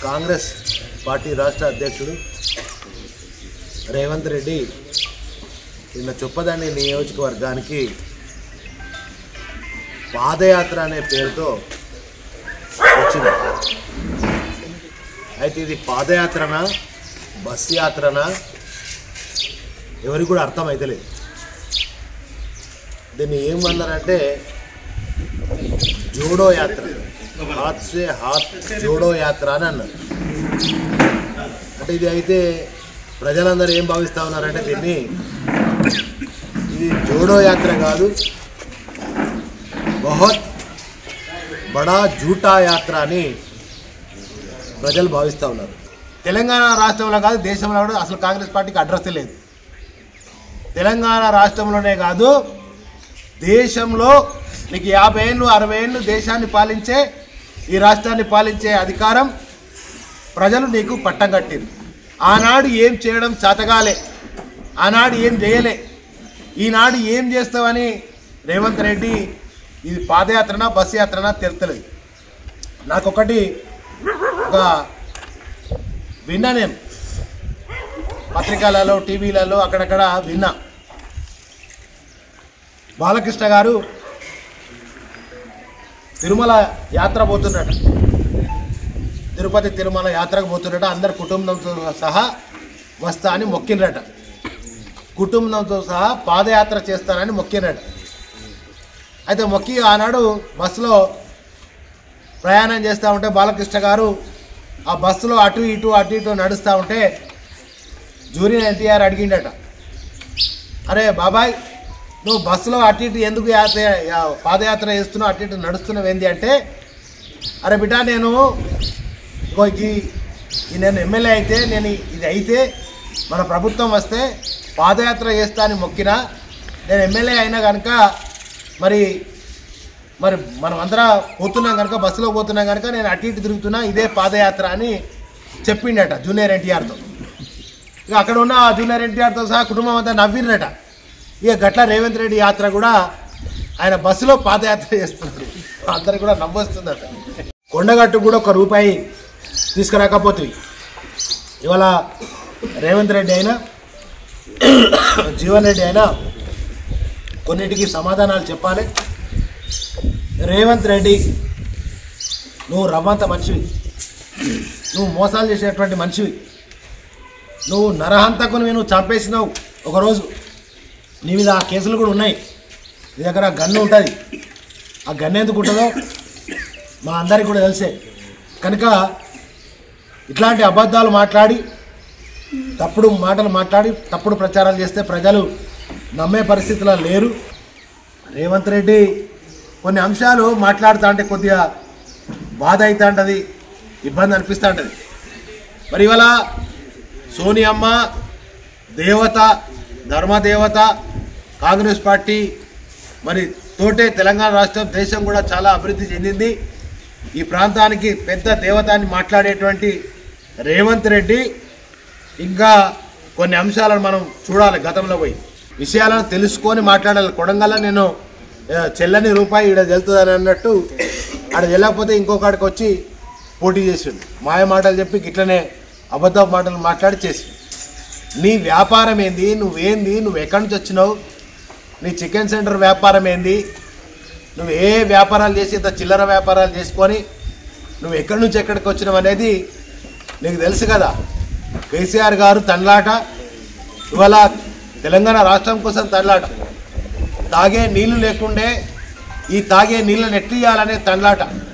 Congress party రాష్ట్ర అధ్యక్షుడు రేవంత్ రెడ్డి నిన్న చొప్పదండి నియోజకవర్గానికి పాదయాత్ర అనే పేరుతో వచ్చింది అయితే ఇది పాదయాత్రనా బస్ యాత్రనా ఎవరికి కూడా అర్థం అవుతలేదు దీన్ని ఏమన్నారంటే జోడో యాత్ర హాత్ సే హాత్ జోడో యాత్ర అని అన్నారు అంటే ఇది అయితే ప్రజలందరూ ఏం భావిస్తూ ఉన్నారంటే దీన్ని ఇది జోడో యాత్ర కాదు బహుత్ బడా జూటా యాత్ర అని ప్రజలు భావిస్తూ ఉన్నారు తెలంగాణ రాష్ట్రంలో కాదు దేశంలో కూడా అసలు కాంగ్రెస్ పార్టీకి అడ్రస్ లేదు తెలంగాణ రాష్ట్రంలోనే కాదు దేశంలో నీకు యాభై ఏళ్ళు అరవై ఏళ్ళు దేశాన్ని పాలించే ఈ రాష్ట్రాన్ని పాలించే అధికారం ప్రజలు నీకు పట్టం కట్టింది ఆనాడు ఏం చేయడం చేతగాలే ఆనాడు ఏం చేయలే ఈనాడు ఏం చేస్తావని రేవంత్ రెడ్డి ఇది పాదయాత్రనా బస్సు యాత్రనా తెలుస్తలేదు నాకొకటి ఒక విన్నా నేను పత్రికలలో టీవీలలో అక్కడక్కడ విన్నా బాలకృష్ణ గారు తిరుమల యాత్ర పోతున్నట తిరుపతి తిరుమల యాత్రకు పోతున్నట అందరు కుటుంబంతో సహా వస్తా అని మొక్కినరట కుటుంబంతో సహా పాదయాత్ర చేస్తానని మొక్కినట అయితే మొక్కి ఆనాడు బస్సులో ప్రయాణం చేస్తూ ఉంటే బాలకృష్ణ గారు ఆ బస్సులో అటు ఇటు అటు ఇటు నడుస్తూ ఉంటే జూనియర్ ఎన్టీఆర్ అడిగిండట అరే బాబాయ్ నువ్వు బస్సులో అటు ఇటు ఎందుకు యాత్ర యా- పాదయాత్ర చేస్తున్నావు అటు ఇటు నడుస్తున్నావు ఏంది అంటే అరే బిడ్డ నేను ఇగో ఈ ఈ నేను ఎమ్మెల్యే అయితే నేను ఇది అయితే మన ప్రభుత్వం వస్తే పాదయాత్ర చేస్తా అని మొక్కినా నేను ఎమ్మెల్యే అయినా కనుక మరి మరి మనం అందరం పోతున్నాం కనుక బస్సులో పోతున్నాం కనుక నేను అటు ఇటు తిరుగుతున్నా ఇదే పాదయాత్ర అని చెప్పిండట జూనియర్ ఎన్టీఆర్తో ఇక అక్కడ ఉన్న ఆ జూనియర్ ఎన్టీఆర్తో సహా కుటుంబం అంతా నవ్విరట ఇక గట్ల రేవంత్ రెడ్డి యాత్ర కూడా ఆయన బస్సులో పాదయాత్ర చేస్తున్నారు అందరికి కూడా నవ్వొస్తుందట కొండగట్టు కూడా ఒక రూపాయి తీసుకురాకపోతే ఇవాళ రేవంత్ రెడ్డి అయినా జీవన్ రెడ్డి అయినా కొన్నిటికి సమాధానాలు చెప్పాలి రేవంత్ రెడ్డి నువ్వు రవ్వంత మనిషివి నువ్వు మోసాలు చేసేటువంటి మనిషివి నువ్వు నరహంతకుని నువ్వు చంపేసినావు ఒకరోజు నీ మీద ఆ కేసులు కూడా ఉన్నాయి నీ దగ్గర గన్ను ఉంటుంది ఆ గన్ను ఎందుకు ఉంటుందో మా అందరికి కూడా తెలిసే కనుక ఇట్లాంటి అబద్ధాలు మాట్లాడి తప్పుడు మాటలు మాట్లాడి తప్పుడు ప్రచారాలు చేస్తే ప్రజలు నమ్మే పరిస్థితిలో లేరు రేవంత్ రెడ్డి కొన్ని అంశాలు మాట్లాడుతూ అంటే కొద్దిగా బాధ అవుతూ ఉంటుంది ఇబ్బంది అనిపిస్తూ ఉంటుంది మరి ఇవాళ సోనియమ్మ దేవత ధర్మదేవత కాంగ్రెస్ పార్టీ మరి తోటే తెలంగాణ రాష్ట్రం దేశం కూడా చాలా అభివృద్ధి చెందింది ఈ ప్రాంతానికి పెద్ద దేవత అని మాట్లాడేటువంటి రేవంత్ రెడ్డి ఇంకా కొన్ని అంశాలను మనం చూడాలి గతంలో పోయి విషయాలను తెలుసుకొని మాట్లాడాలి కొడంగల్ నేను ఆ, చెల్లని రూపాయి ఇక్కడ వెళ్తుందని అన్నట్టు ఆడ వెళ్ళకపోతే ఇంకొకడికి వచ్చి పోటీ చేసిండు మాయ మాటలు చెప్పి గిట్లనే అబద్ధ మాటలు మాట్లాడి చేసి నీ వ్యాపారం ఏంది నువ్వేంది నువ్వు ఎక్కడి నుంచి వచ్చినావు నీ చికెన్ సెంటర్ వ్యాపారం ఏంది నువ్వు ఏ వ్యాపారాలు చేసి ఇంత చిల్లర వ్యాపారాలు చేసుకొని నువ్వు ఎక్కడి నుంచి ఎక్కడికి వచ్చినావు అనేది నీకు తెలుసు కదా కేసీఆర్ గారు తన్లాట ఇవాళ తెలంగాణ రాష్ట్రం కోసం తన్లాట తాగే నీళ్లు లేకుండే ఈ తాగే నీళ్ళని ఎట్టియాలనే తన్లాట